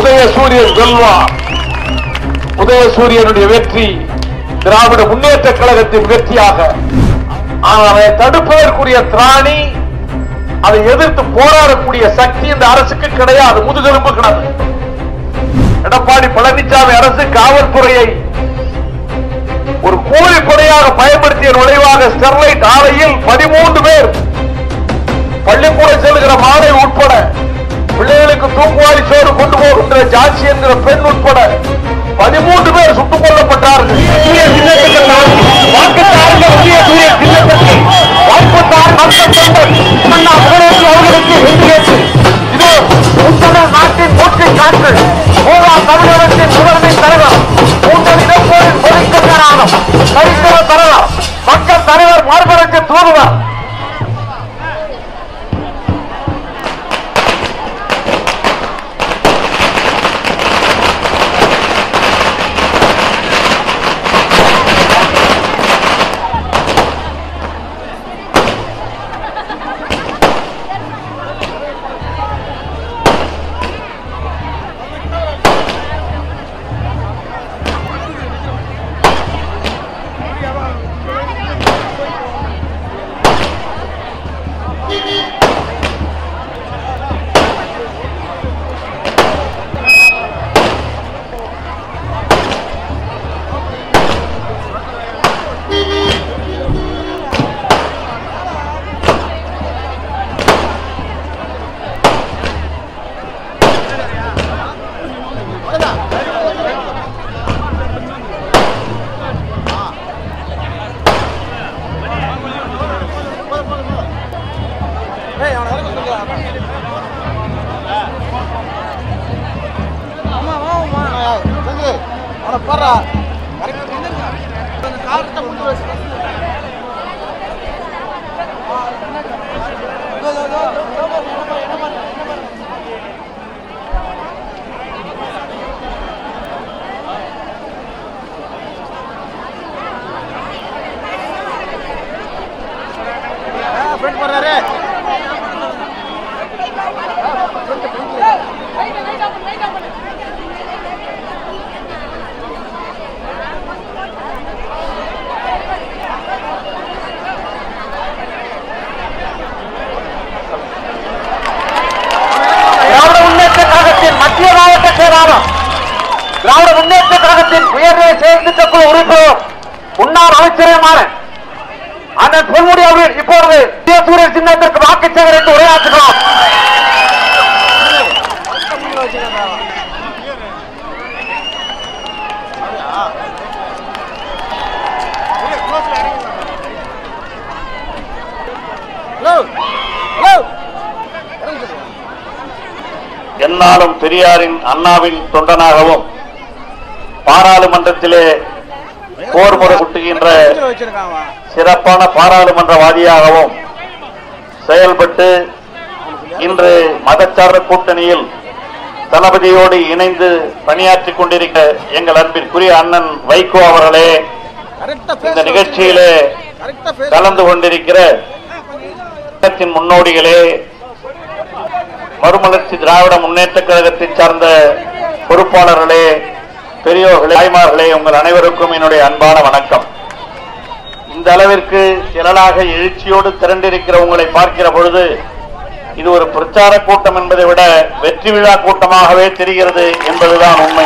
உதயசூரியன் வெல்வார் உதயசூரியனுடைய வெற்றி திராவிட முன்னேற்ற கழகத்தின் வெற்றியாக ஆனால் அதை தடுப்பதற்குரிய திராணி அதை எதிர்த்து போராடக்கூடிய சக்தி இந்த அரசுக்கு கிடையாது முதுகெலும்பு கிடது எடப்பாடி பழனிசாமி அரசு காவல்துறையை ஒரு கூலிப்படையாக பயன்படுத்திய நுழைவாக ஸ்டெர்லைட் ஆலையில் பதிமூன்று பேர் பள்ளிக்கூடம் செல்கிற மாணவி உட்பட பிள்ளைகளுக்கு தூக்குவாரி சோறு கொண்டு போகின்ற ஜாட்சி என்கிற பெண் உட்பட பதிமூன்று பேர் சுட்டுக் கொல்லப்பட்டார்கள் சூரிய சின்னத்துக்கு வாக்குச்சாவடியில் உரிய சூரிய சின்னத்துக்கு வாக்குச்சாவடி மக்கள் தொண்டர் அண்ணா புகழேந்தி அவர்களுக்கு வெற்றியேற்று இதோ முத்தமிழ் நாட்டின் மூச்சு காற்று மூவா தமிழகத்தின் முதன்மை தலைவர் உங்கள் இடப்போரின் பொதுக்கரானம் சரித்திர தலைவர் மக்கள் தலைவர் மார்பரத்து தூதுவர் திராவிட முன்னேற்ற கழகத்தின் மத்திய மாவட்ட செயலாளர் திராவிட முன்னேற்ற கழகத்தின் உயர்நிலை செயற்திட்டக்குழு உறுப்பினர் முன்னாள் அமைச்சருமான அண்ணன் பொன்முடி அவர்கள் இப்பொழுது சூரியன் சின்னத்திற்கு வாக்கு சேகரித்து உரையாற்றுகிறோம் என்னாலும் பெரியாரின் அண்ணாவின் தொண்டனாகவும் பாராளுமன்றத்திலே போர் முறை குட்டுகின்ற சிறப்பான பாராளுமன்றவாதியாகவும் செயல்பட்டு இன்று மதச்சார்பு கூட்டணியில் தளபதியோடு இணைந்து பணியாற்றிக் கொண்டிருக்கிற எங்கள் அன்பிற்குரிய அண்ணன் வைகோ அவர்களே இந்த நிகழ்ச்சியிலே கலந்து கொண்டிருக்கிற இயக்கத்தின் முன்னோடிகளே மறுமலர்ச்சி திராவிட முன்னேற்ற கழகத்தை சார்ந்த பொறுப்பாளர்களே பெரியோர்களே தாய்மார்களே உங்கள் அனைவருக்கும் என்னுடைய அன்பான வணக்கம் இந்த அளவிற்கு திரளாக எழுச்சியோடு திரண்டிருக்கிற உங்களை பார்க்கிற பொழுது இது ஒரு பிரச்சார கூட்டம் என்பதை விட வெற்றி விழா கூட்டமாகவே தெரிகிறது என்பதுதான் உண்மை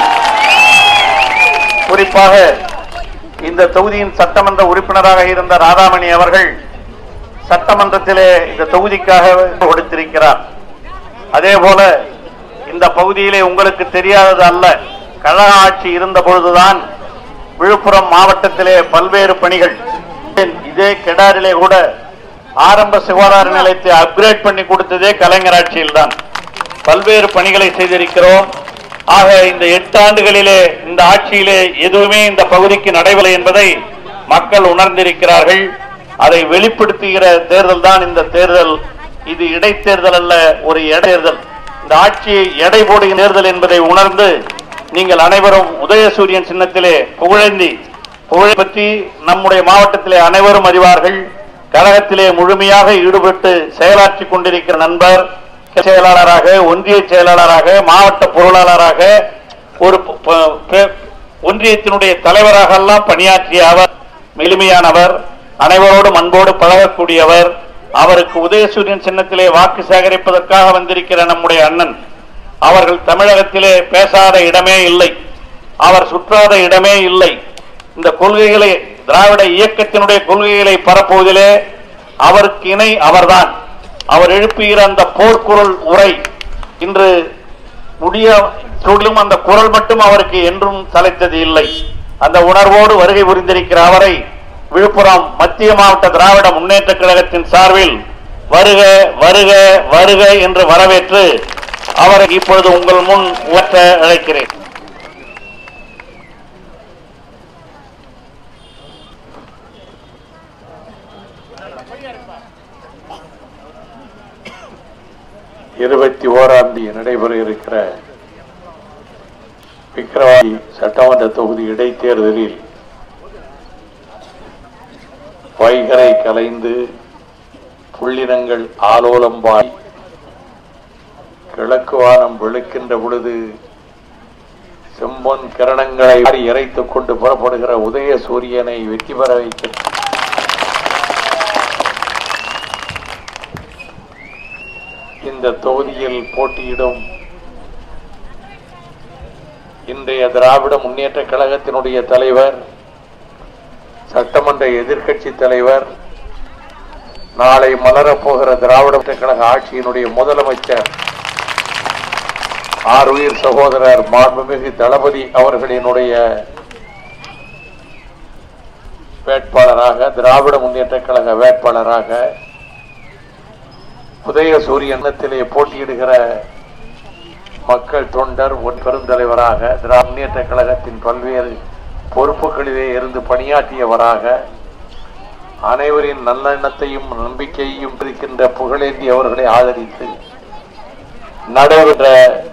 குறிப்பாக இந்த தொகுதியின் சட்டமன்ற உறுப்பினராக இருந்த ராதாமணி அவர்கள் சட்டமன்றத்திலே இந்த தொகுதிக்காக கொடுத்திருக்கிறார் அதே போல இந்த பகுதியிலே உங்களுக்கு தெரியாதது அல்ல கழக ஆட்சி இருந்த பொழுதுதான் விழுப்புரம் மாவட்டத்திலே பல்வேறு பணிகள் இதே கெடாரிலே கூட ஆரம்ப சுகாதார நிலையத்தை அப்கிரேட் பண்ணி கொடுத்ததே கலைஞர் ஆட்சியில் தான் பல்வேறு பணிகளை செய்திருக்கிறோம் ஆக இந்த எட்டு ஆண்டுகளிலே இந்த ஆட்சியிலே எதுவுமே இந்த பகுதிக்கு நடைபெறவில்லை என்பதை மக்கள் உணர்ந்திருக்கிறார்கள் அதை வெளிப்படுத்துகிற தேர்தல் தான் இந்த தேர்தல் இது இடைத்தேர்தல் அல்ல ஒரு இடைத்தேர்தல் இந்த ஆட்சியை எடை போடுகிற தேர்தல் என்பதை உணர்ந்து நீங்கள் அனைவரும் உதயசூரியன் சின்னத்திலே புகழேந்தி புகழை பற்றி நம்முடைய மாவட்டத்திலே அனைவரும் அறிவார்கள் கழகத்திலே முழுமையாக ஈடுபட்டு செயலாற்றிக் கொண்டிருக்கிற நண்பர் செயலாளராக ஒன்றிய செயலாளராக மாவட்ட பொருளாளராக ஒரு ப- ப- ப- ஒன்றியத்தினுடைய தலைவராக எல்லாம் பணியாற்றிய அவர் எளிமையானவர் அனைவரோடும் அன்போடு பழகக்கூடியவர் அவருக்கு உதயசூரியன் சின்னத்திலே வாக்கு சேகரிப்பதற்காக வந்திருக்கிற நம்முடைய அண்ணன் அவர்கள் தமிழகத்திலே பேசாத இடமே இல்லை அவர் சுற்றாத இடமே இல்லை இந்த கொள்கைகளை திராவிட இயக்கத்தினுடைய கொள்கைகளை பரப்புவதிலே அவருக்கு இணை அவர்தான் அவர் எழுப்புகிற அந்த போர்க்குரல் உரை இன்று முடிய சொல்லும் அந்த குரல் மட்டும் அவருக்கு என்றும் சளைத்தது இல்லை அந்த உணர்வோடு வருகை புரிந்திருக்கிற அவரை விழுப்புரம் மத்திய மாவட்ட திராவிட முன்னேற்ற கழகத்தின் சார்பில் வருக வருக வருக என்று வரவேற்று அவரை இப்பொழுது உங்கள் முன் உயர்த்த அழைக்கிறேன் இருபத்தி ஓராம் தேதி நடைபெற இருக்கிற விக்கிரவாண்டி சட்டமன்ற தொகுதி இடைத்தேர்தலில் வைகரை கலைந்து புள்ளினங்கள் ஆலோலம்பாய் கிழக்கு வானம் வெளுக்கின்ற பொழுது செம்பொன் கிரணங்களை வாரி இறைத்துக் கொண்டு புறப்படுகிற உதய சூரியனை வெற்றி பெற வைக்க இந்த தொகுதியில் போட்டியிடும் இன்றைய திராவிட முன்னேற்ற கழகத்தினுடைய தலைவர் சட்டமன்ற எதிர்க்கட்சி தலைவர் நாளை மலரப்போகிற திராவிட முன்னேற்ற கழக ஆட்சியினுடைய முதலமைச்சர் ஆறுயிர் சகோதரர் மாண்புமிகு தளபதி அவர்களினுடைய வேட்பாளராக திராவிட முன்னேற்ற கழக வேட்பாளராக உதய சூரியனத்திலே போட்டியிடுகிற மக்கள் தொண்டர் ஒரு பெருந்தலைவராக திராவிட முன்னேற்ற கழகத்தின் பல்வேறு பொறுப்புகளிலே இருந்து பணியாற்றியவராக அனைவரின் நல்லெண்ணத்தையும் நம்பிக்கையையும் இருக்கின்ற புகழேந்தி அவர்களை ஆதரித்து நடைபெற்ற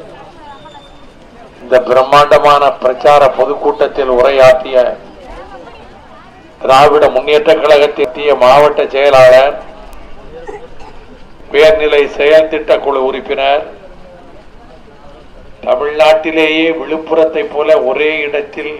இந்த பிரம்மாண்டமான பிரச்சார பொதுக்கூட்டத்தில் உரையாற்றிய திராவிட முன்னேற்ற கழகத்தின் மாவட்ட செயலாளர் உயர்நிலை செயல் திட்ட குழு உறுப்பினர் தமிழ்நாட்டிலேயே விழுப்புரத்தை போல ஒரே இடத்தில்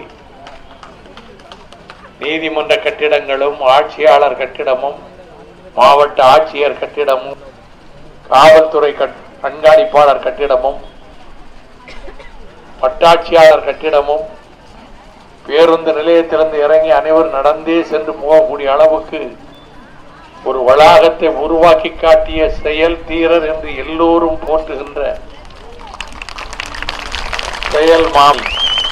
நீதிமன்ற கட்டிடங்களும் ஆட்சியாளர் கட்டிடமும் மாவட்ட ஆட்சியர் கட்டிடமும் காவல்துறை கட்- கண்காணிப்பாளர் கட்டிடமும் வட்டாட்சியாளர் கட்டிடமும் பேருந்து நிலையத்திலிருந்து இறங்கி அனைவரும் நடந்தே சென்று போகக்கூடிய அளவுக்கு ஒரு வளாகத்தை உருவாக்கி காட்டிய செயல் தீரர் என்று எல்லோரும் போற்றுகின்ற செயல் மாமி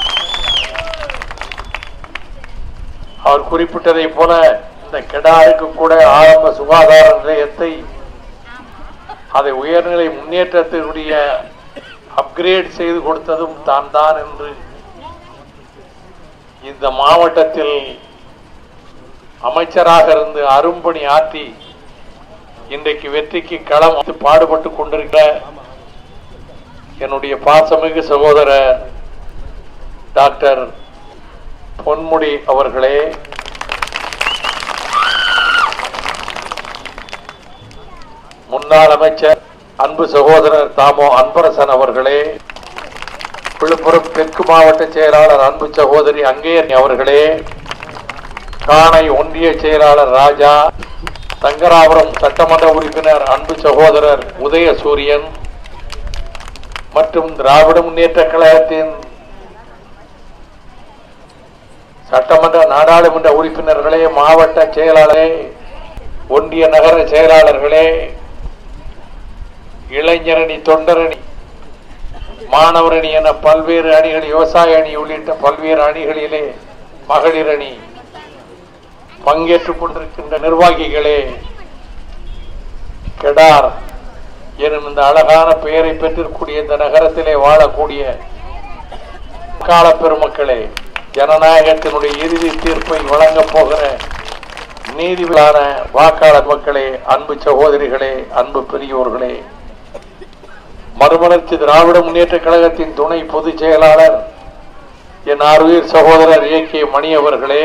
அவர் குறிப்பிட்டதை போல இந்த கெடாருக்கு கூட ஆரம்ப சுகாதார நிலையத்தை அதை உயர்நிலை முன்னேற்றத்தினுடைய அப்கிரேட் செய்து கொடுத்ததும் தான் தான் என்று இந்த மாவட்டத்தில் அமைச்சராக இருந்து அரும்பணி ஆற்றி இன்றைக்கு வெற்றிக்கு களம் அமைத்து பாடுபட்டு கொண்டிருக்கிற என்னுடைய பாசமிகு சகோதரர் டாக்டர் பொன்முடி அவர்களே முன்னாள் அமைச்சர் அன்பு சகோதரர் தாமோ அன்பரசன் அவர்களே விழுப்புரம் தெற்கு மாவட்ட செயலாளர் அன்பு சகோதரி அங்கேயன் அவர்களே காணை ஒன்றிய செயலாளர் ராஜா சங்கராபுரம் சட்டமன்ற உறுப்பினர் அன்பு சகோதரர் உதயசூரியன் மற்றும் திராவிட முன்னேற்ற கழகத்தின் சட்டமன்ற நாடாளுமன்ற உறுப்பினர்களே மாவட்ட செயலாளரே ஒன்றிய நகர செயலாளர்களே இளைஞரணி தொண்டரணி மாணவரணி என பல்வேறு அணிகள் விவசாய அணி உள்ளிட்ட பல்வேறு அணிகளிலே மகளிர் அணி பங்கேற்றுக் கொண்டிருக்கின்ற நிர்வாகிகளே கெடார் எனும் இந்த அழகான பெயரை பெற்றிருக்கூடிய இந்த நகரத்திலே வாழக்கூடிய கால பெருமக்களே ஜனநாயகத்தினுடைய இறுதி தீர்ப்பை வழங்கப் போகிற நீதிபதியான வாக்காளர் மக்களே அன்பு சகோதரிகளே அன்பு பெரியோர்களே மறுமலர்ச்சி திராவிட முன்னேற்ற கழகத்தின் துணை பொதுச் செயலாளர் என் ஆறுயிர் சகோதரர் ஏ கே மணி அவர்களே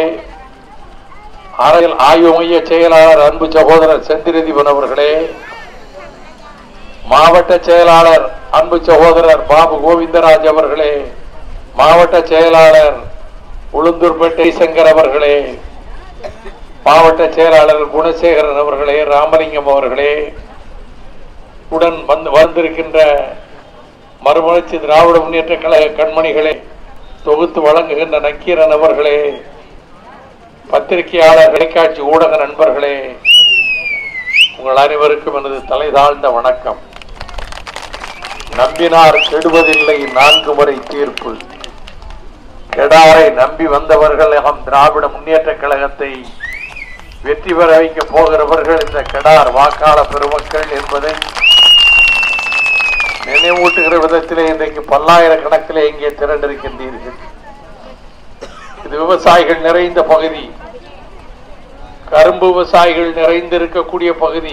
அரசியல் ஆய்வு மைய செயலாளர் அன்பு சகோதரர் செந்திரதீபன் அவர்களே மாவட்ட செயலாளர் அன்பு சகோதரர் பாபு கோவிந்தராஜ் அவர்களே மாவட்ட செயலாளர் உளுந்தூர்பேட்டை சங்கர் அவர்களே மாவட்ட செயலாளர் குணசேகரன் அவர்களே ராமலிங்கம் அவர்களே உடன் வந்து வந்திருக்கின்ற மறுமலர்ச்சி திராவிட முன்னேற்ற கழக கண்மணிகளே தொகுத்து வழங்குகின்ற நக்கீரன் அவர்களே பத்திரிகையாளர் தொலைக்காட்சி ஊடக நண்பர்களே உங்கள் அனைவருக்கும் எனது தலை தாழ்ந்த வணக்கம் நம்பினார் கெடுவதில்லை நான்கு முறை தீர்ப்பு கெடாரை நம்பி வந்தவர்கள் நம் திராவிட முன்னேற்ற கழகத்தை வெற்றி பெற வைக்க போகிறவர்கள் இந்த கெடார் வாக்காள பெருமக்கள் என்பதை நினைவூட்டுகிற விதத்திலே இன்றைக்கு பல்லாயிரக்கணக்கிலே இங்கே திரண்டிருக்கின்றீர்கள் இது விவசாயிகள் நிறைந்த பகுதி கரும்பு விவசாயிகள் நிறைந்திருக்கக்கூடிய பகுதி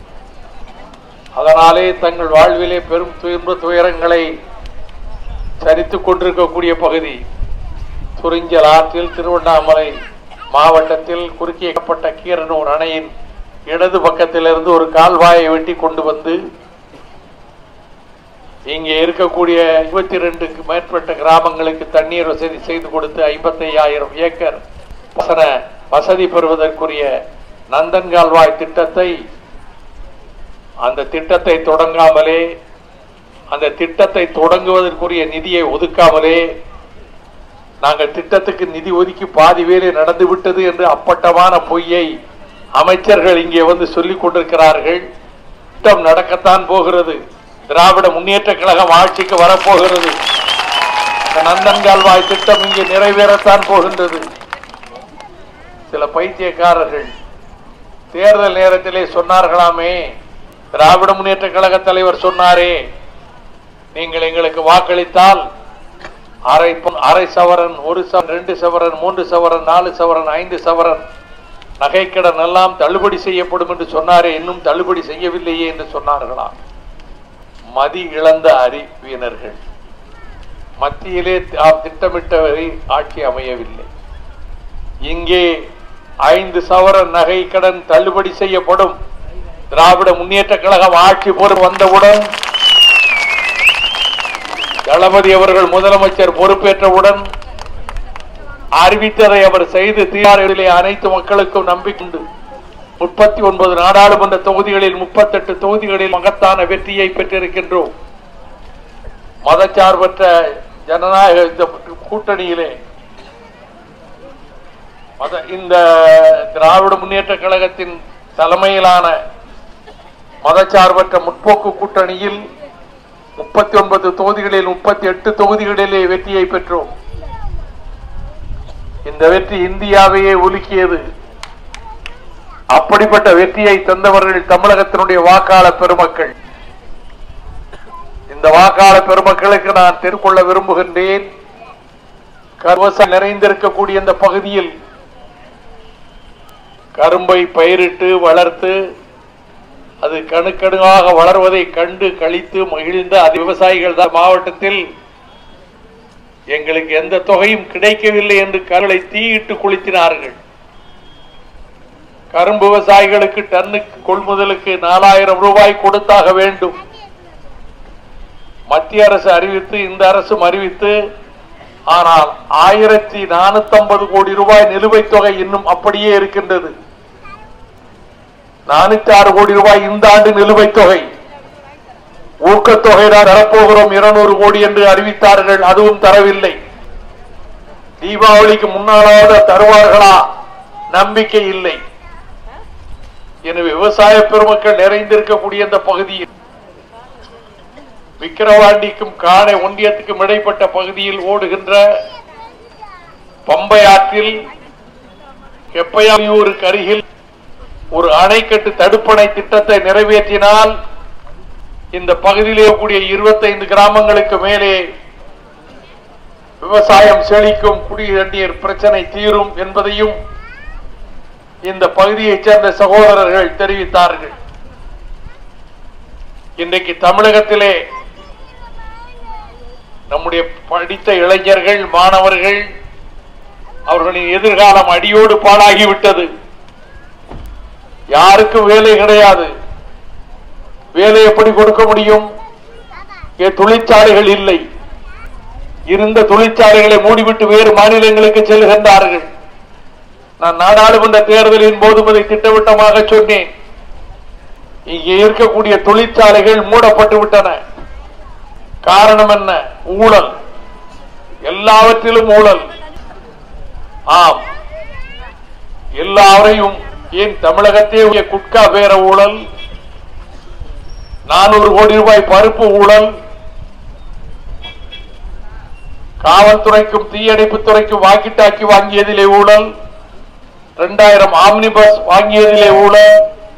அதனாலே தங்கள் வாழ்விலே பெரும் துன்ப துயரங்களை சரித்துக் கொண்டிருக்கக்கூடிய பகுதி துறிஞ்சல் ஆற்றில் திருவண்ணாமலை மாவட்டத்தில் குறுக்கியப்பட்ட கீரனூர் அணையின் இடது பக்கத்திலிருந்து ஒரு கால்வாயை வெட்டி கொண்டு வந்து இங்கே இருக்கக்கூடிய இருபத்தி ரெண்டுக்கு மேற்பட்ட கிராமங்களுக்கு தண்ணீர் வசதி செய்து கொடுத்து ஐம்பத்தையாயிரம் ஏக்கர் வசன வசதி பெறுவதற்குரிய நந்தன் கால்வாய் திட்டத்தை அந்த திட்டத்தை தொடங்காமலே அந்த திட்டத்தை தொடங்குவதற்குரிய நிதியை ஒதுக்காமலே நாங்கள் திட்டத்துக்கு நிதி ஒதுக்கி பாதி வேலை நடந்து விட்டது என்று அப்பட்டமான பொய்யை அமைச்சர்கள் இங்கே வந்து சொல்லிக் கொண்டிருக்கிறார்கள் திட்டம் நடக்கத்தான் போகிறது திராவிட முன்னேற்ற கழகம் ஆட்சிக்கு வரப்போகிறது இந்த நந்தன்கால்வாய் திட்டம் இங்கே நிறைவேறத்தான் போகின்றது சில பைத்தியக்காரர்கள் தேர்தல் நேரத்திலே சொன்னார்களாமே திராவிட முன்னேற்ற கழக தலைவர் சொன்னாரே நீங்கள் எங்களுக்கு வாக்களித்தால் அரை பொன்- அரை சவரன் ஒரு சவரன் ரெண்டு சவரன் மூன்று சவரன் நாலு சவரன் ஐந்து சவரன் நகைக்கடன் எல்லாம் தள்ளுபடி செய்யப்படும் என்று சொன்னாரே இன்னும் தள்ளுபடி செய்யவில்லையே என்று சொன்னார்களா மதி இழந்த அறிவியனர்கள் மத்தியிலே தாம் திட்டமிட்டவரை ஆட்சி அமையவில்லை இங்கே ஐந்து சவரன் நகை கடன் தள்ளுபடி செய்யப்படும் திராவிட முன்னேற்ற கழகம் ஆட்சி பொறுப்பு வந்தவுடன் தளபதி அவர்கள் முதலமைச்சர் பொறுப்பேற்றவுடன் அறிவித்ததை அவர் செய்து தீயாரிலே அனைத்து மக்களுக்கும் நம்பிக்கொண்டு முப்பத்தி ஒன்பது நாடாளுமன்ற தொகுதிகளில் முப்பத்தெட்டு தொகுதிகளில் மகத்தான வெற்றியை பெற்றிருக்கின்றோம் மதச்சார்பற்ற ஜனநாயக இந்த கூட்டணியிலே மத இந்த திராவிட முன்னேற்ற கழகத்தின் தலைமையிலான மதச்சார்பற்ற முற்போக்கு கூட்டணியில் முப்பத்தி ஒன்பது தொகுதிகளில் முப்பத்தி எட்டு தொகுதிகளிலே வெற்றியை பெற்றோம் இந்த வெற்றி இந்தியாவையே உலுக்கியது அப்படிப்பட்ட வெற்றியை தந்தவர்கள் தமிழகத்தினுடைய வாக்காளர் பெருமக்கள் இந்த வாக்காளர் பெருமக்களுக்கு நான் தெரிவிக்கொள்ள விரும்புகின்றேன் விவசாயம் நிறைந்திருக்கக்கூடிய இந்த பகுதியில் கரும்பை பயிரிட்டு வளர்த்து அது கணுக்கணுவாக வளர்வதை கண்டு கழித்து மகிழ்ந்த அது விவசாயிகள் தான் மாவட்டத்தில் எங்களுக்கு எந்த தொகையும் கிடைக்கவில்லை என்று கருளை தீயிட்டு குளித்தினார்கள் கரும்பு விவசாயிகளுக்கு டன்னுக்கு கொள்முதலுக்கு நாலாயிரம் ரூபாய் கொடுத்தாக வேண்டும் மத்திய அரசு அறிவித்து இந்த அரசும் அறிவித்து ஆனால் ஆயிரத்தி நானூத்தி கோடி ரூபாய் நிலுவைத் தொகை இன்னும் அப்படியே இருக்கின்றது நானூத்தி ஆறு கோடி ரூபாய் இந்த ஆண்டு நிலுவைத் தொகை ஊக்கத்தொகை தான் தரப்போகிறோம் இருநூறு கோடி என்று அறிவித்தார்கள் அதுவும் தரவில்லை தீபாவளிக்கு முன்னாலாவது தருவார்களா நம்பிக்கை இல்லை எனவே விவசாய பெருமக்கள் நிறைந்திருக்கக்கூடிய இந்த பகுதியில் விக்கிரவாண்டிக்கும் காணை ஒன்றியத்துக்கும் இடைப்பட்ட பகுதியில் ஓடுகின்ற பம்பை ஆற்றில் கெப்பையாயூருக்கு அருகில் ஒரு அணைக்கட்டு தடுப்பணை திட்டத்தை நிறைவேற்றினால் இந்த பகுதியிலே கூடிய 25 கிராமங்களுக்கு மேலே விவசாயம் செழிக்கும் குடிநீர் பிரச்சனை தீரும் என்பதையும் இந்த பகுதியைச் சேர்ந்த சகோதரர்கள் தெரிவித்தார்கள் இன்றைக்கு தமிழகத்திலே நம்முடைய படித்த இளைஞர்கள் மாணவர்கள் அவர்களின் எதிர்காலம் அடியோடு பாழாகிவிட்டது யாருக்கும் வேலை கிடையாது வேலை எப்படி கொடுக்க முடியும் இங்கே தொழிற்சாலைகள் இல்லை இருந்த தொழிற்சாலைகளை மூடிவிட்டு வேறு மாநிலங்களுக்கு செல்கின்றார்கள் நான் நாடாளுமன்ற தேர்தலின் போதும் அதை திட்டவட்டமாக சொன்னேன் இங்கே இருக்கக்கூடிய தொழிற்சாலைகள் மூடப்பட்டு விட்டன காரணம் என்ன ஊழல் எல்லாவற்றிலும் ஊழல் ஆம் எல்லாரையும் ஏன் தமிழகத்தே உள்ள குட்கா பேர ஊழல் நானூறு கோடி ரூபாய் பருப்பு ஊழல் காவல்துறைக்கும் தீயணைப்பு துறைக்கும் வாக்கி டாக்கி வாங்கியதிலே ஊழல் இரண்டாயிரம் ஆம்னி பஸ் வாங்கியதிலே ஊழல்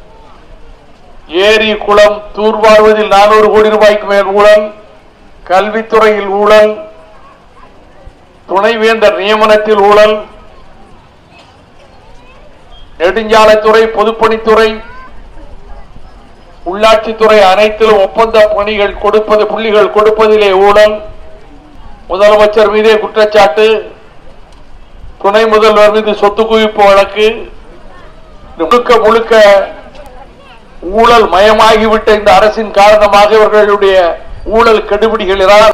ஏரி குளம் தூர்வாருவதில் நானூறு கோடி ரூபாய்க்கு மேல் ஊழல் கல்வித்துறையில் ஊழல் துணைவேந்தர் நியமனத்தில் ஊழல் நெடுஞ்சாலைத்துறை பொதுப்பணித்துறை உள்ளாட்சித்துறை அனைத்திலும் ஒப்பந்த பணிகள் கொடுப்பது புள்ளிகள் கொடுப்பதிலே ஊழல் முதலமைச்சர் மீதே குற்றச்சாட்டு துணை முதல்வர் மீது சொத்து குவிப்பு வழக்கு முழுக்க முழுக்க ஊழல் மயமாகிவிட்ட இந்த அரசின் காரணமாக இவர்களுடைய ஊழல் கெடுபிடிகளினால்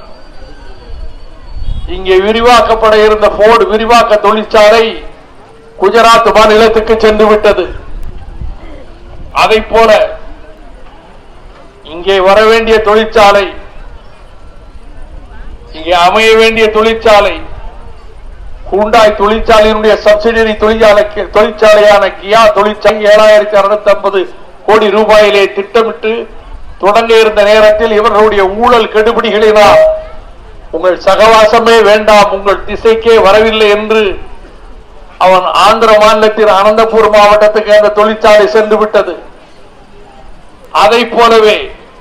இங்கே விரிவாக்கப்பட இருந்த போர்டு விரிவாக்க தொழிற்சாலை குஜராத் மாநிலத்துக்கு சென்று விட்டது அதை போல இங்கே வர வேண்டிய தொழிற்சாலை இங்கே அமைய வேண்டிய தொழிற்சாலை ஹூண்டாய் தொழிற்சாலையினுடைய சப்சிடரி தொழிற்சாலை தொழிற்சாலையான கியா தொழிற்சாலை ஏழாயிரத்தி அறுநூத்தி ஐம்பது கோடி ரூபாயிலே திட்டமிட்டு தொடங்க இருந்த நேரத்தில் இவர்களுடைய ஊழல் கெடுபிடிகளினால் உங்கள் சகவாசமே வேண்டாம் உங்கள் திசைக்கே வரவில்லை என்று அவன் ஆந்திர மாநிலத்தின் அனந்தபூர் மாவட்டத்துக்கு அந்த தொழிற்சாலை சென்று விட்டது அதை போலவே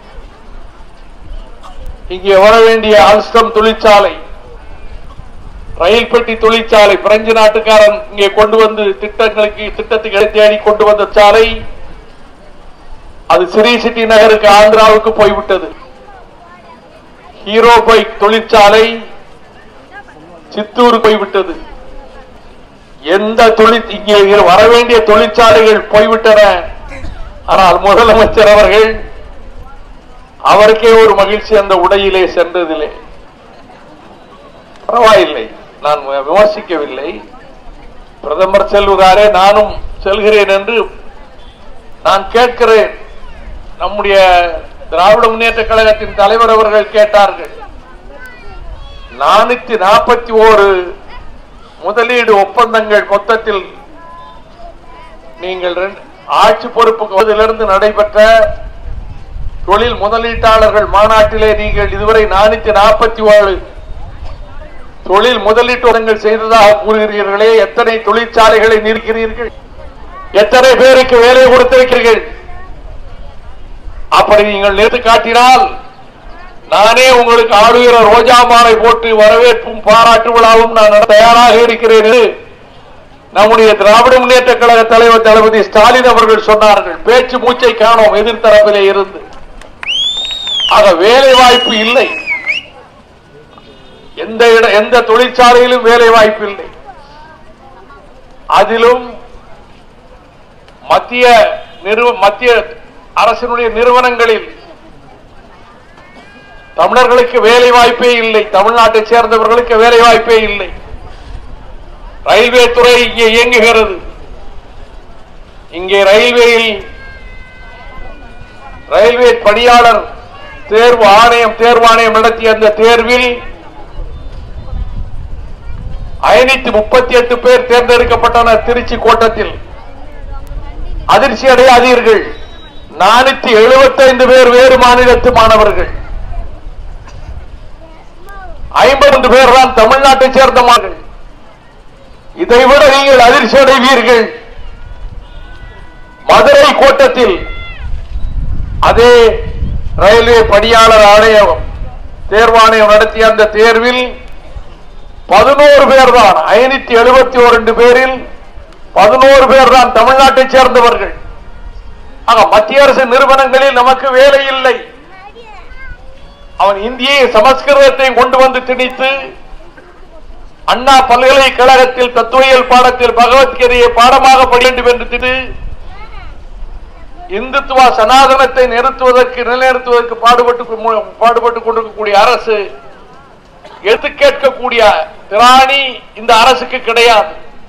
இங்கே வர வேண்டிய அல்ஸ்டம் தொழிற்சாலை ரயில் பெட்டி தொழிற்சாலை பிரெஞ்சு நாட்டுக்காரன் இங்கே கொண்டு வந்து திட்டங்களுக்கு திட்டத்துக்கு தேடி கொண்டு வந்த சாலை அது சிறி சிட்டி நகருக்கு ஆந்திராவுக்கு போய்விட்டது ஹீரோ பைக் தொழிற்சாலை சித்தூர் போய்விட்டது எந்த தொழில் இங்கே வர வேண்டிய தொழிற்சாலைகள் போய்விட்டன ஆனால் முதலமைச்சர் அவர்கள் அவருக்கே ஒரு மகிழ்ச்சி அந்த உடையிலே சென்றதிலே பரவாயில்லை நான் விமர்சிக்கவில்லை பிரதமர் செல்வதாரே நானும் செல்கிறேன் என்று நான் கேட்கிறேன் நம்முடைய திராவிட முன்னேற்ற கழகத்தின் தலைவர் அவர்கள் கேட்டார்கள் நானூத்தி நாற்பத்தி ஓரு முதலீடு ஒப்பந்தங்கள் மொத்தத்தில் நீங்கள் ரெண்டு- ஆட்சி பொறுப்புக்கு நடைபெற்ற தொழில் முதலீட்டாளர்கள் மாநாட்டிலே நீங்கள் இதுவரை நானூத்தி நாற்பத்தி ஏழு தொழில் முதலீட்டு ஒப்பந்தங்கள் செய்ததாக கூறுகிறீர்களே எத்தனை தொழிற்சாலைகளை நிற்கிறீர்கள் எத்தனை பேருக்கு வேலை கொடுத்திருக்கிறீர்கள் அப்படி நீங்கள் நிறுத்து காட்டினால் நானே உங்களுக்கு ஆளுகிற ரோஜா மாலை போட்டு வரவேற்பும் பாராட்டு விழாவும் நான் நடத்த தயாராக இருக்கிறேன் என்று நம்முடைய திராவிட முன்னேற்ற கழக தலைவர் தளபதி ஸ்டாலின் அவர்கள் சொன்னார்கள் பேச்சு மூச்சை காணோம் எதிர்த்தரப்பிலே இருந்து ஆக வேலை வாய்ப்பு இல்லை எந்த இட எந்த தொழிற்சாலையிலும் வேலை வாய்ப்பு இல்லை அதிலும் மத்திய நிறுவ மத்திய அரசினுடைய நிறுவனங்களில் தமிழர்களுக்கு வேலை வாய்ப்பே இல்லை தமிழ்நாட்டை சேர்ந்தவர்களுக்கு வேலை வாய்ப்பே இல்லை ரயில்வே துறை இங்கே இயங்குகிறது இங்கே ரயில்வேயில் ரயில்வே பணியாளர் தேர்வு ஆணையம் தேர்வாணையம் நடத்திய அந்த தேர்வில் ஐநூத்தி முப்பத்தி எட்டு பேர் தேர்ந்தெடுக்கப்பட்டனர் திருச்சி கோட்டத்தில் அதிர்ச்சி அடையாதீர்கள் நானூத்தி எழுபத்தைந்து பேர் வேறு மாநிலத்து மாணவர்கள் ஐம்பது பேர் தான் தமிழ்நாட்டை சேர்ந்த மாணவர்கள் இதைவிட நீங்கள் அதிர்ச்சி அடைவீர்கள் மதுரை கோட்டத்தில் அதே ரயில்வே பணியாளர் ஆணையம் தேர்வாணையம் நடத்திய அந்த தேர்வில் பதினோரு பேர் தான் ஐநூத்தி எழுபத்தி ரெண்டு பேரில் பதினோரு பேர் தான் தமிழ்நாட்டை சேர்ந்தவர்கள் ஆக மத்திய அரசு நிறுவனங்களில் நமக்கு வேலை இல்லை அவன் இந்தியை சமஸ்கிருதத்தை கொண்டு வந்து திணித்து அண்ணா பல்கலைக்கழகத்தில் தத்துவியல் பாடத்தில் பகவத்கீதையை பாடமாக படிக்க வேண்டும் என்று திட்டு இந்துத்துவ சனாதனத்தை நிறுத்துவதற்கு நிலைநிறுத்துவதற்கு பாடுபட்டு பாடுபட்டுக் கொண்டிருக்கக்கூடிய அரசு எடுத்து கேட்கக்கூடிய திராணி இந்த அரசுக்கு கிடையாது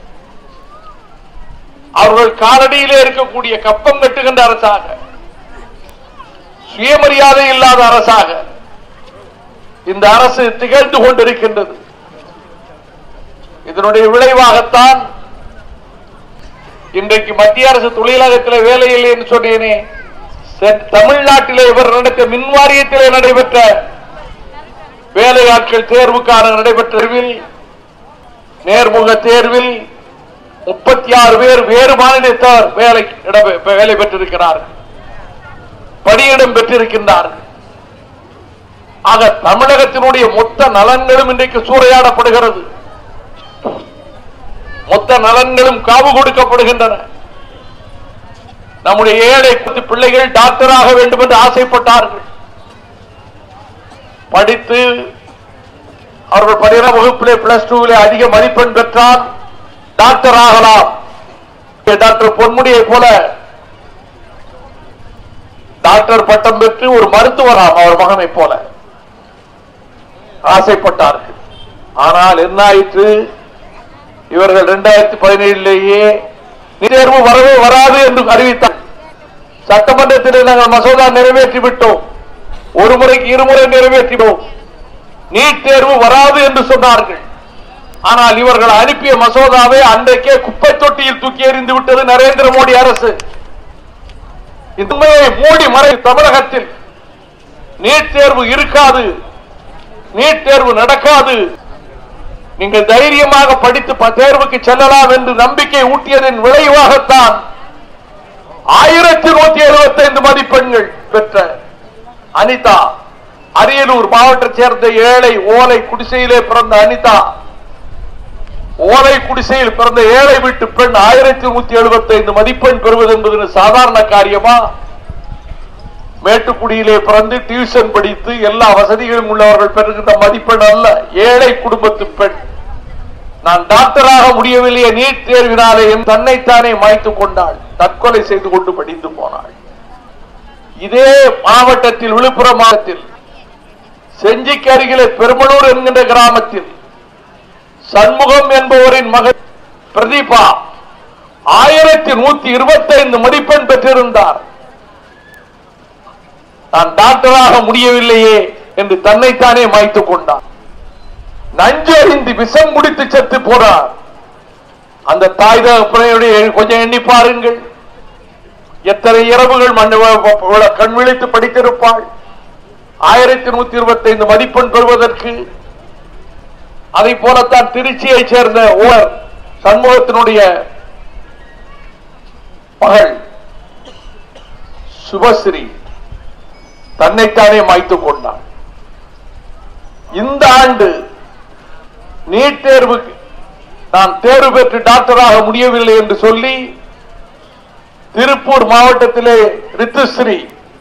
அவர்கள் காலடியிலே இருக்கக்கூடிய கப்பம் கட்டுகின்ற அரசாக சுயமரியாதை இல்லாத அரசாக இந்த அரசு திகழ்ந்து கொண்டிருக்கின்றது இதனுடைய விளைவாகத்தான் இன்றைக்கு மத்திய அரசு தொழிலகத்தில் வேலை இல்லை என்று சொன்னேனே செ- தமிழ்நாட்டிலே இவர் நடத்த மின் வாரியத்திலே நடைபெற்ற வேலையாட்கள் தேர்வுக்கான நடைபெற்ற தேர்வில் நேர்முக தேர்வில் முப்பத்தி ஆறு பேர் வேறு மாநிலத்தார் வேலை இட- வேலை பெற்றிருக்கிறார்கள் பணியிடம் பெற்றிருக்கின்றார்கள் ஆக தமிழகத்தினுடைய மொத்த நலன்களும் இன்றைக்கு சூறையாடப்படுகிறது மொத்த நலன்களும் காவு கொடுக்கப்படுகின்றன நம்முடைய ஏழை குட்டி பிள்ளைகள் டாக்டராக வேண்டும் என்று ஆசைப்பட்டார்கள் படித்து அவர்கள் பன்னிரண்டாம் வகுப்பிலே பிளஸ் டூவிலே அதிக மதிப்பெண் பெற்றால் டாக்டர் ஆகலாம் டாக்டர் பொன்முடியை போல டாக்டர் பட்டம் பெற்று ஒரு மருத்துவராம் அவர் மகனை போல ஆசைப்பட்டார்கள் ஆனால் என்ன ஆயிற்று இவர்கள் இரண்டாயிரத்தி பதினேழிலேயே தேர்வு வரவே வராது என்று அறிவித்தார் சட்டமன்றத்திலே நாங்கள் மசோதா நிறைவேற்றி விட்டோம் ஒரு முறைக்கு இருமுறை நிறைவேற்றினோம் நீட் தேர்வு வராது என்று சொன்னார்கள் ஆனால் இவர்கள் அனுப்பிய மசோதாவை அன்றைக்கே குப்பை தொட்டியில் தூக்கி எறிந்து விட்டது நரேந்திர மோடி அரசு உண்மையை மூடி மறை தமிழகத்தில் நீட் தேர்வு இருக்காது நீட் தேர்வு நடக்காது நீங்கள் தைரியமாக படித்து ப- தேர்வுக்கு செல்லலாம் என்று நம்பிக்கை ஊட்டியதன் விளைவாகத்தான் ஆயிரத்தி நூத்தி எழுபத்தி ஐந்து மதிப்பெண்கள் பெற்ற அனிதா அரியலூர் மாவட்டத்தைச் சேர்ந்த ஏழை ஓலை குடிசையிலே பிறந்த அனிதா ஓலை குடிசையில் பிறந்த ஏழை வீட்டு பெண் ஆயிரத்தி நூத்தி எழுபத்தி ஐந்து மதிப்பெண் பெறுவது என்பது சாதாரண காரியமா மேட்டுக்குடியிலே பிறந்து டியூஷன் படித்து எல்லா வசதிகளும் உள்ளவர்கள் பெறுகின்ற மதிப்பெண் அல்ல ஏழை குடும்பத்து பெண் நான் டாக்டராக முடியவில்லையே நீட் தேர்வினாலே என் தன்னைத்தானே மாய்த்துக் கொண்டாள் தற்கொலை செய்து கொண்டு படித்து போனாள் இதே மாவட்டத்தில் விழுப்புரம் மாவட்டத்தில் செஞ்சிக்கு அருகிலே பெருமளூர் என்கின்ற கிராமத்தில் சண்முகம் என்பவரின் மகன் பிரதீபா ஆயிரத்தி நூத்தி இருபத்தி ஐந்து மதிப்பெண் பெற்றிருந்தார் நான் டாக்டராக முடியவில்லையே என்று தன்னைத்தானே மாய்த்துக் கொண்டார் நஞ்சு அறிந்து விஷம் குடித்து செத்து போனார் அந்த தாய் தகப்பனையுடைய கொஞ்சம் எண்ணி பாருங்கள் எத்தனை இரவுகள் மண்ணு கண் விழித்து படித்திருப்பாள் ஆயிரத்தி நூத்தி இருபத்தி ஐந்து மதிப்பெண் பெறுவதற்கு அதை போலத்தான் திருச்சியை சேர்ந்த ஓர் சண்முகத்தினுடைய மகள் சுபஸ்ரீ தன்னைத்தானே மாய்த்துக் கொண்டான் இந்த ஆண்டு நீட் தேர்வுக்கு நான் தேர்வு பெற்று டாக்டராக முடியவில்லை என்று சொல்லி திருப்பூர் மாவட்டத்திலே ரித்துஸ்ரீ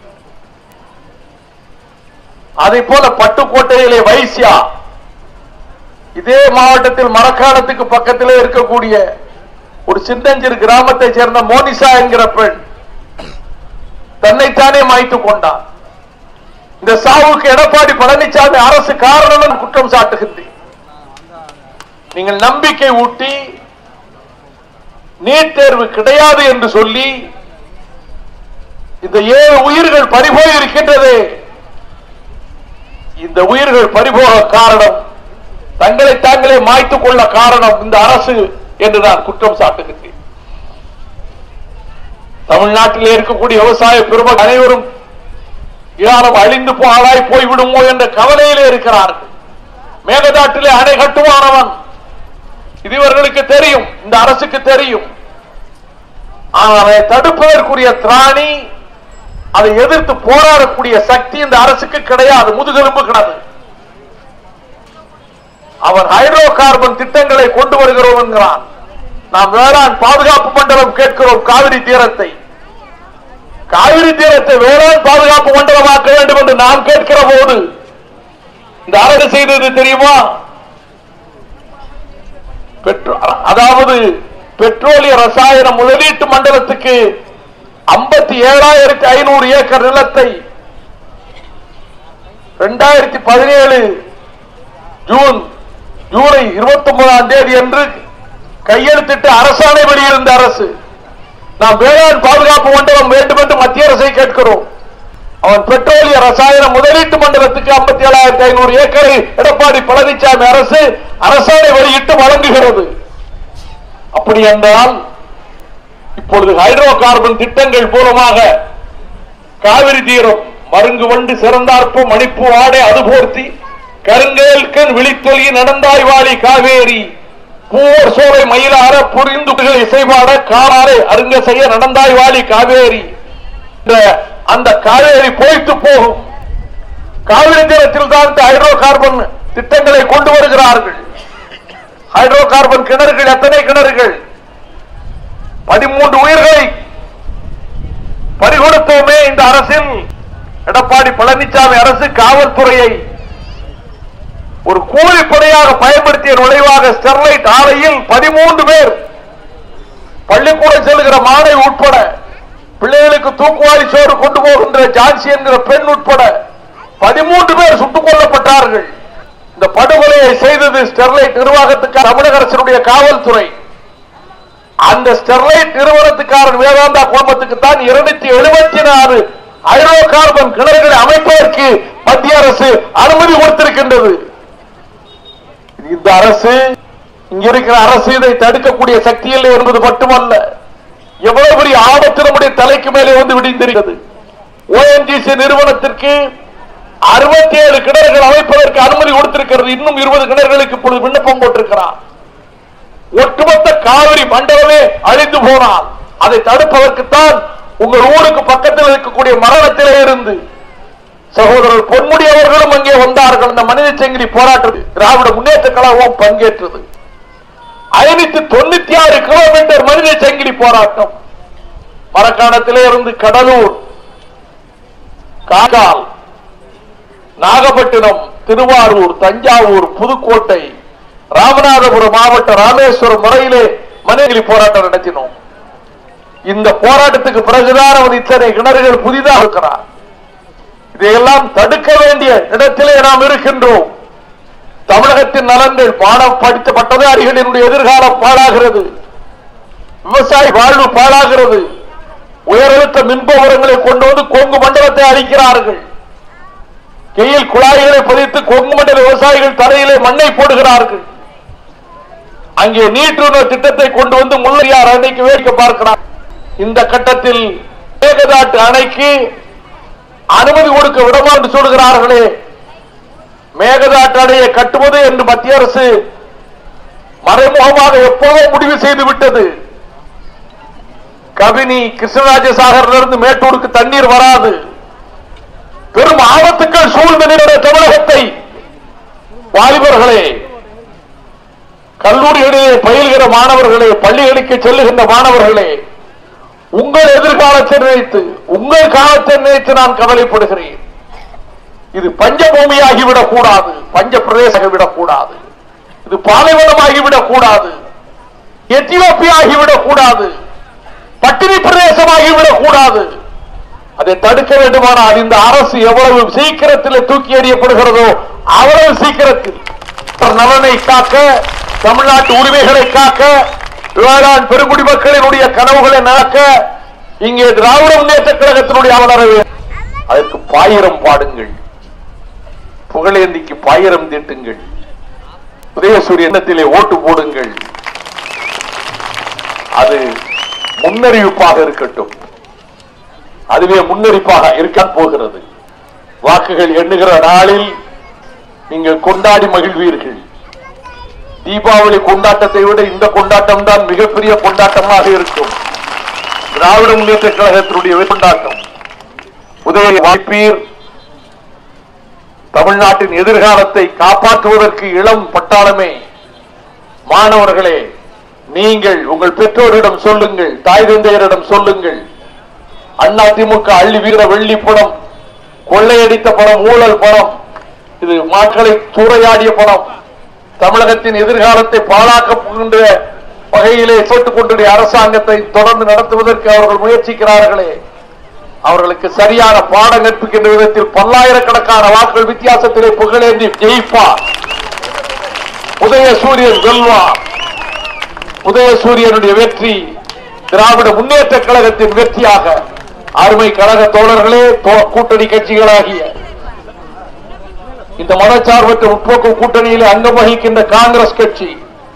அதை போல பட்டுக்கோட்டையிலே வைசியா இதே மாவட்டத்தில் மரக்காணத்துக்கு பக்கத்திலே இருக்கக்கூடிய ஒரு சின்னஞ்சிறு கிராமத்தை சேர்ந்த மோனிசா என்கிற பெண் தன்னைத்தானே மாய்த்துக் கொண்டார் இந்த சாவுக்கு எடப்பாடி பழனிசாமி அரசு காரணம் என்று குற்றம் சாட்டுகின்றேன் நீங்கள் நம்பிக்கை ஊட்டி நீட் தேர்வு கிடையாது என்று சொல்லி இந்த ஏழு உயிர்கள் பறிபோய் இருக்கின்றது இந்த உயிர்கள் பறிபோக காரணம் தங்களை தாங்களே மாய்த்துக் கொள்ள காரணம் இந்த அரசு என்று நான் குற்றம் சாட்டுகின்றேன் தமிழ்நாட்டிலே இருக்கக்கூடிய விவசாய பெருமக்கள் அனைவரும் யாரும் அழிந்து பாழாய் போய்விடுமோ என்ற கவலையிலே இருக்கிறார்கள் மேகதாட்டிலே அணை கட்டுவானவன் இது இவர்களுக்கு தெரியும் இந்த அரசுக்கு தெரியும் ஆனால் அதை தடுப்பதற்குரிய திராணி அதை எதிர்த்து போராடக்கூடிய சக்தி இந்த அரசுக்கு கிடையாது முதுகெலும்பு கிடையாது அவர் ஹைட்ரோ கார்பன் திட்டங்களை கொண்டு வருகிறோம் என்கிறான் நாம் வேளாண் பாதுகாப்பு மண்டலம் கேட்கிறோம் காவிரி தீரத்தை காவிரி தீரத்தை வேளாண் பாதுகாப்பு மண்டலமாக்க வேண்டும் என்று நாம் கேட்கிற போது இந்த அரசு செய்தது தெரியுமா பெட்ரோ- அதாவது பெட்ரோலிய ரசாயன முதலீட்டு மண்டலத்துக்கு ஐம்பத்தி ஏழாயிரத்தி ஐநூறு ஏக்கர் நிலத்தை இரண்டாயிரத்தி பதினேழு ஜூன் ஜூலை இருபத்தி ஒன்பதாம் தேதி அன்று கையெழுத்திட்டு அரசாணை வெளியிருந்த அரசு நாம் வேளாண் பாதுகாப்பு மண்டலம் வேண்டும் என்று மத்திய அரசை கேட்கிறோம் அவன் பெட்ரோலிய ரசாயன முதலீட்டு மண்டலத்துக்கு ஐம்பத்தி ஏழாயிரத்தி ஐநூறு ஏக்கரை எடப்பாடி பழனிசாமி அரசு அரசாணை வெளியிட்டு வழங்குகிறது அப்படி என்றால் இப்பொழுது ஹைட்ரோ கார்பன் திட்டங்கள் மூலமாக காவிரி தீரம் மருங்கு வண்டு சிறந்தார்ப்பு மணிப்பு ஆடை அதுபோர்த்தி கருங்கேல்கண் விழித்தொலி நடந்தாய்வாளி காவேரி பூவர் சோலை மயிலார புரிந்து இசைபாட காலாரை அருங்க செய்ய நடந்தாய்வாளி காவேரி இந்த அந்த காவேரி போய்த்து போகும் காவிரி தீரத்தில் தான் இந்த ஹைட்ரோ கார்பன் திட்டங்களை கொண்டு வருகிறார்கள் ஹைட்ரோ கார்பன் கிணறுகள் எத்தனை கிணறுகள் பதிமூன்று உயிர்களை பறிகொடுத்தோமே இந்த அரசில் எடப்பாடி பழனிசாமி அரசு காவல்துறையை ஒரு கூலிப்படையாக பயன்படுத்திய நுழைவாக ஸ்டெர்லைட் ஆலையில் பதிமூன்று பேர் பள்ளிக்கூடம் செல்கிற மாணவி உட்பட பிள்ளைகளுக்கு தூக்குவாரி சோறு கொண்டு போகின்ற ஜான்சி என்கிற பெண் உட்பட பதிமூன்று பேர் சுட்டுக் கொல்லப்பட்டார்கள் இந்த படுகொலையை செய்தது ஸ்டெர்லைட் நிர்வாகத்துக்கு தமிழக அரசினுடைய காவல்துறை அந்த ஸ்டெர்லைட் நிறுவனத்துக்காரன் வேதாந்தா குடும்பத்துக்கு தான் இருநூத்தி எழுபத்தி நாலு ஹைட்ரோ கார்பன் கிணறுகளை அமைப்பதற்கு மத்திய அரசு அனுமதி கொடுத்திருக்கின்றது இந்த அரசு இங்க இருக்கிற அரசு இதை தடுக்கக்கூடிய சக்தி இல்லை என்பது மட்டுமல்ல எவ்வளவு பெரிய ஆபத்து நம்முடைய தலைக்கு மேலே வந்து விடிந்திருக்கிறது ஓஎன்ஜிசி நிறுவனத்திற்கு அறுபத்தி ஏழு கிணறுகள் அமைப்பதற்கு அனுமதி கொடுத்திருக்கிறது இன்னும் இருபது கிணறுகளுக்கு இப்பொழுது விண்ணப்பம் போட்டிருக்கிறார் ஒட்டுமொத்த காவிரி மண்டலமே அழிந்து போனால் அதை தடுப்பதற்குத்தான் உங்கள் ஊருக்கு பக்கத்தில் இருக்கக்கூடிய மரணத்திலே இருந்து சகோதரர் பொன்முடி அவர்களும் அங்கே வந்தார்கள் இந்த மனித செங்கிலி போராட்டத்தில் திராவிட முன்னேற்ற கழகம் பங்கேற்றது ஐநூத்தி தொண்ணூத்தி ஆறு கிலோமீட்டர் மனித செங்கிலி போராட்டம் மரக்காணத்திலே இருந்து கடலூர் காக்கால் நாகப்பட்டினம் திருவாரூர் தஞ்சாவூர் புதுக்கோட்டை ராமநாதபுரம் மாவட்ட ராமேஸ்வரம் முறையிலே மனிதகிரி போராட்டம் நடத்தினோம் இந்த போராட்டத்துக்கு பிறகுதான் அவர் இத்தனை கிணறுகள் புதிதாக இருக்கிறார் இதையெல்லாம் தடுக்க வேண்டிய இடத்திலே நாம் இருக்கின்றோம் தமிழகத்தின் நலன்கள் பாடம் படித்த பட்டதாரிகளினுடைய எதிர்காலம் பாழாகிறது விவசாய வாழ்வு பாழாகிறது உயரழுத்த மின்பவரங்களை கொண்டு வந்து கொங்கு மண்டலத்தை அழிக்கிறார்கள் கீழ் குழாய்களை பதித்து கொங்கு மண்டல விவசாயிகள் தரையிலே மண்ணை போடுகிறார்கள் அங்கே நீட்டுணர் திட்டத்தை கொண்டு வந்து முல்லையார் அணைக்கு வேடிக்கை பார்க்கிறார் இந்த கட்டத்தில் மேகதாட்டு அணைக்கு அனுமதி கொடுக்க விடமா என்று சொல்கிறார்களே மேகதாட்டு அணையை கட்டுவது என்று மத்திய அரசு மறைமுகமாக எப்போதோ முடிவு செய்து விட்டது கபினி கிருஷ்ணராஜசாகரிலிருந்து மேட்டூருக்கு தண்ணீர் வராது பெரும் ஆபத்துக்கள் சூழ்ந்த நிலையில தமிழகத்தை வாலிபர்களே கல்லூரிகளிலே பயில்கிற மாணவர்களே பள்ளிகளுக்கு செல்லுகின்ற மாணவர்களே உங்கள் எதிர்காலத்தை நினைத்து உங்கள் காலத்தை நினைத்து நான் கவலைப்படுகிறேன் இது பஞ்சபூமியாகிவிடக் கூடாது பஞ்ச பிரதேசமாகிவிடக் கூடாது இது பாலைவனமாகிவிடக் கூடாது எத்தியோப்பியா ஆகிவிடக் கூடாது பட்டினி பிரதேசமாகிவிடக் கூடாது அதை தடுக்க வேண்டுமானால் இந்த அரசு எவ்வளவு சீக்கிரத்தில் தூக்கி எறியப்படுகிறதோ அவ்வளவு சீக்கிரத்தில் தன் நலனை காக்க தமிழ்நாட்டு உரிமைகளை காக்க வேளாண் பெருங்குடி மக்களினுடைய கனவுகளை நடக்க இங்கே திராவிட முன்னேற்ற கழகத்தினுடைய வளரவே அதற்கு பாயிரம் பாடுங்கள் புகழேந்திக்கு பாயிரம் தீட்டுங்கள் உதயசூரிய எண்ணத்திலே ஓட்டு போடுங்கள் அது முன்னறிவிப்பாக இருக்கட்டும் அதுவே முன்னறிப்பாக இருக்க போகிறது வாக்குகள் எண்ணுகிற நாளில் நீங்கள் கொண்டாடி மகிழ்வீர்கள் தீபாவளி கொண்டாட்டத்தை விட இந்த கொண்டாட்டம் தான் மிகப்பெரிய கொண்டாட்டமாக இருக்கும் திராவிட முன்னேற்ற கழகத்தினுடைய கொண்டாட்டம் உதவி வாய்ப்பீர் தமிழ்நாட்டின் எதிர்காலத்தை காப்பாற்றுவதற்கு இளம் பட்டாளமே மாணவர்களே நீங்கள் உங்கள் பெற்றோரிடம் சொல்லுங்கள் தாய் தந்தையரிடம் சொல்லுங்கள் அண்ணா திமுக அள்ளி வீர வெள்ளி பணம் கொள்ளையடித்த பணம் ஊழல் பணம் இது மக்களை சூறையாடிய பணம் தமிழகத்தின் எதிர்காலத்தை பாழாக்க போகின்ற வகையிலே போட்டுக் கொண்டிருக்கிற அரசாங்கத்தை தொடர்ந்து நடத்துவதற்கு அவர்கள் முயற்சிக்கிறார்களே அவர்களுக்கு சரியான பாடம் கற்பிக்கின்ற விதத்தில் பல்லாயிரக்கணக்கான வாக்குகள் வித்தியாசத்திலே புகழேந்தி ஜெயிப்பார் உதயசூரியன் வெல்வார் உதயசூரியனுடைய வெற்றி திராவிட முன்னேற்ற கழகத்தின் வெற்றியாக அருமை கழக தோழர்களே தோ- கூட்டணி கட்சிகளாகிய இந்த மதச்சார்பற்ற முற்போக்கு கூட்டணியில் அங்கம் வகிக்கின்ற காங்கிரஸ் கட்சி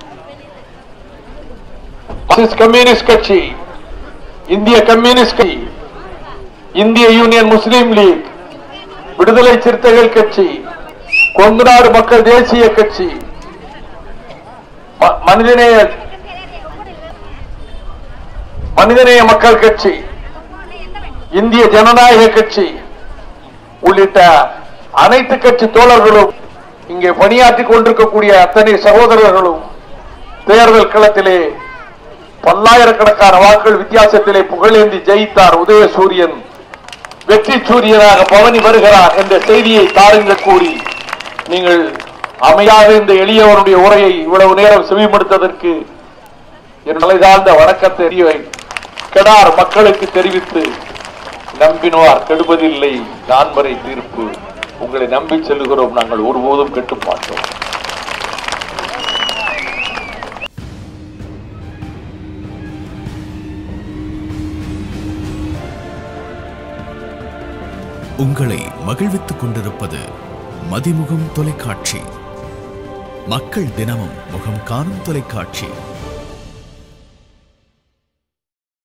மார்க்சிஸ்ட் கம்யூனிஸ்ட் கட்சி இந்திய கம்யூனிஸ்ட் கட்சி இந்திய யூனியன் முஸ்லீம் லீக் விடுதலை சிறுத்தைகள் கட்சி கொங்குநாடு மக்கள் தேசிய கட்சி ம- மனிதநேய மனிதநேய மக்கள் கட்சி இந்திய ஜனநாயக கட்சி உள்ளிட்ட அனைத்து கட்சி தோழர்களும் இங்கே பணியாற்றிக் கொண்டிருக்கக்கூடிய அத்தனை சகோதரர்களும் தேர்தல் களத்திலே பல்லாயிரக்கணக்கான வாக்குகள் வித்தியாசத்திலே புகழேந்தி ஜெயித்தார் உதயசூரியன் வெற்றி சூரியனாக பவனி வருகிறார் என்ற செய்தியை தாருங்கள் கூறி நீங்கள் அமையாக இந்த எளியவருடைய உரையை இவ்வளவு நேரம் செவிமடுத்ததற்கு என் நிலைதாழ்ந்த வணக்கத்தை அறிவை கெடார் மக்களுக்கு தெரிவித்து நம்பினோர் கெடுவதில்லை நான்மறை தீர்ப்பு உங்களை நம்பி செல்லுகிறோம் நாங்கள் ஒருபோதும் கெட்டு மாட்டோம் உங்களை மகிழ்வித்துக் கொண்டிருப்பது மதிமுகம் தொலைக்காட்சி மக்கள் தினமும் முகம் காணும் தொலைக்காட்சி